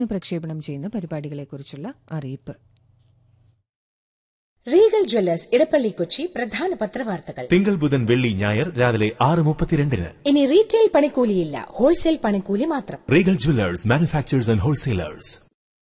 പ്രക്ഷേപണം ചെയ്യുന്ന പരിപാടികളെക്കുറിച്ചുള്ള അറിയിപ്പ് റീഗൽ ജ്വല്ലേഴ്സ് ഇടപ്പള്ളി കൊച്ചി പ്രധാന പത്രവാർത്തകൾ തിങ്കൾ ബുധൻ വെള്ളി ഞായർ രാവിലെ ആറ് മുപ്പത്തിരണ്ടിന് ഇനി റീറ്റെയിൽ പണിക്കൂലിയില്ല ഹോൾസെയിൽ പണിക്കൂലി മാത്രം Regal jewellers manufacturers and wholesalers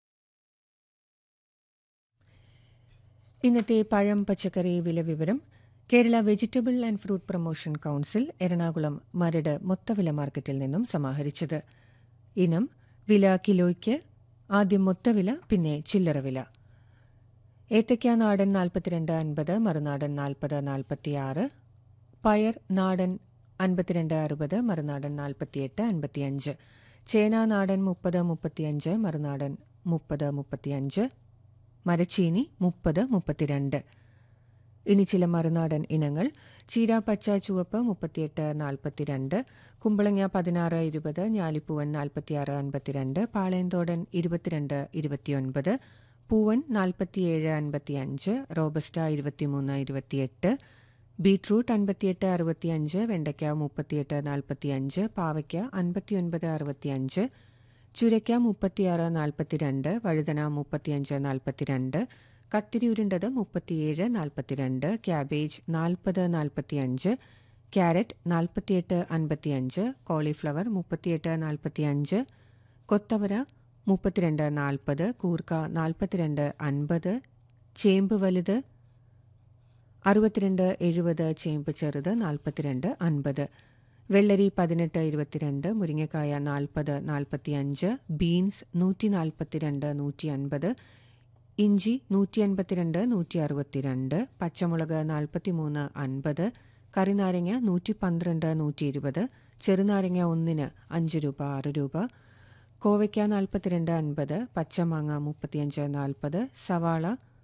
ഇന്നത്തെ പഴം പച്ചക്കറി വില വിവരം Kerala vegetable and fruit promotion council Ernakulam Maradu മൊത്തവില മാർക്കറ്റിൽ നിന്നും സമാഹരിച്ചത് ഇനം വില കിലോയ്ക്ക് ആദ്യം മൊത്തവില പിന്നെ ചില്ലറ വില ഏത്തയ്ക്ക നാടൻ നാൽപ്പത്തിരണ്ട് അൻപത് മറുനാടൻ നാൽപ്പത് നാൽപ്പത്തിയാറ് പയർ നാടൻ അൻപത്തിരണ്ട് അറുപത് മറുനാടൻ നാൽപ്പത്തിയെട്ട് അൻപത്തിയഞ്ച് ചേന നാടൻ മുപ്പത് മുപ്പത്തിയഞ്ച് മറുനാടൻ മുപ്പത് മുപ്പത്തിയഞ്ച് മരച്ചീനി മുപ്പത് മുപ്പത്തിരണ്ട് ഇനി ചില മറുനാടൻ ഇനങ്ങൾ ചീര പച്ച ചുവപ്പ് മുപ്പത്തിയെട്ട് നാൽപ്പത്തിരണ്ട് കുമ്പളങ്ങ പതിനാറ് ഇരുപത് ഞാലിപ്പൂവൻ നാൽപ്പത്തിയാറ് അൻപത്തിരണ്ട് പാളയന്തോടൻ ഇരുപത്തിരണ്ട് ഇരുപത്തിയൊൻപത് പൂവൻ നാൽപ്പത്തിയേഴ് അൻപത്തിയഞ്ച് റോബസ്റ്റ ഇരുപത്തിമൂന്ന് ഇരുപത്തിയെട്ട് ബീട്രൂട്ട് അൻപത്തിയെട്ട് അറുപത്തിയഞ്ച് വെണ്ടയ്ക്ക മുപ്പത്തിയെട്ട് നാൽപ്പത്തിയഞ്ച് പാവയ്ക്ക അൻപത്തിയൊൻപത് അറുപത്തിയഞ്ച് ചുരയ്ക്ക മുപ്പത്തിയാറ് നാൽപ്പത്തിരണ്ട് വഴുതന മുപ്പത്തിയഞ്ച് നാൽപ്പത്തിരണ്ട് കത്തിരി ഉരുണ്ടത് മുപ്പത്തിയേഴ് നാൽപ്പത്തിരണ്ട് ക്യാബേജ് നാൽപ്പത് നാൽപ്പത്തിയഞ്ച് ക്യാരറ്റ് നാൽപ്പത്തിയെട്ട് അൻപത്തിയഞ്ച് കോളിഫ്ലവർ മുപ്പത്തിയെട്ട് നാൽപ്പത്തിയഞ്ച് കൊത്തവര മുപ്പത്തിരണ്ട് നാൽപ്പത് കൂർക്ക നാൽപ്പത്തിരണ്ട് അൻപത് ചേമ്പ് വലുത് അറുപത്തിരണ്ട് എഴുപത് ചേമ്പ് ചെറുത് നാൽപ്പത്തിരണ്ട് അൻപത് വെള്ളരി പതിനെട്ട് ഇരുപത്തിരണ്ട് മുരിങ്ങക്കായ നാൽപ്പത് നാൽപ്പത്തിയഞ്ച് ബീൻസ് നൂറ്റി നാൽപ്പത്തിരണ്ട് നൂറ്റി അൻപത് ഇഞ്ചി നൂറ്റി അൻപത്തിരണ്ട് നൂറ്റി അറുപത്തിരണ്ട് പച്ചമുളക് നാൽപ്പത്തിമൂന്ന് അൻപത് കറിനാരങ്ങ നൂറ്റി പന്ത്രണ്ട് നൂറ്റി ഇരുപത് ചെറുനാരങ്ങ ഒന്നിന് അഞ്ച് രൂപ ആറ് രൂപ കോവയ്ക്ക നാൽപ്പത്തിരണ്ട് അൻപത് പച്ചമാങ്ങ മുപ്പത്തിയഞ്ച് നാൽപ്പത് സവാള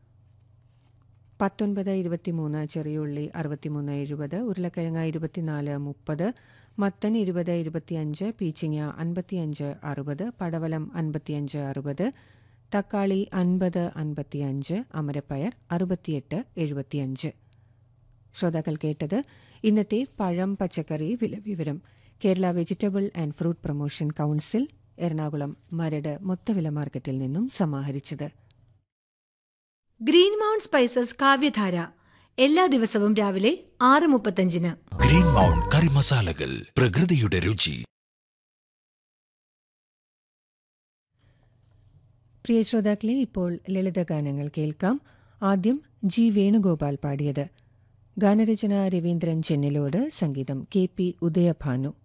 പത്തൊൻപത് ഇരുപത്തിമൂന്ന് ചെറിയുള്ളി അറുപത്തിമൂന്ന് എഴുപത് ഉരുളക്കിഴങ്ങ് ഇരുപത്തിനാല് മുപ്പത് മത്തൻ ഇരുപത് ഇരുപത്തിയഞ്ച് പീച്ചിങ്ങ അൻപത്തിയഞ്ച് അറുപത് പടവലം അൻപത്തിയഞ്ച് അറുപത് തക്കാളി അൻപത് അൻപത്തിയഞ്ച് അമരപ്പയർ അറുപത്തിയെട്ട് എഴുപത്തിയഞ്ച് ശ്രോതാക്കൾ കേട്ടത് ഇന്നത്തെ പഴം പച്ചക്കറി വില വിവരം Kerala vegetable and fruit promotion council Ernakulam Maradu മൊത്തവില മാർക്കറ്റിൽ നിന്നും സമാഹരിച്ചത് ഗ്രീൻ മൗണ്ട് സ്പൈസസ് കാവ്യധാര എല്ലാ ദിവസവും രാവിലെ ആറ് മുപ്പത്തഞ്ചിന് ഗ്രീൻ മൗണ്ട് കറി മസാലകൾ പ്രകൃതിയുടെ രുചി പ്രിയ ശ്രോതാക്കളെ ഇപ്പോൾ ലളിതഗാനങ്ങൾ കേൾക്കാം ആദ്യം ജി വേണുഗോപാൽ പാടിയത് ഗാനരചന രവീന്ദ്രൻ ചെന്നിലോട് സംഗീതം കെ പി ഉദയഭാനു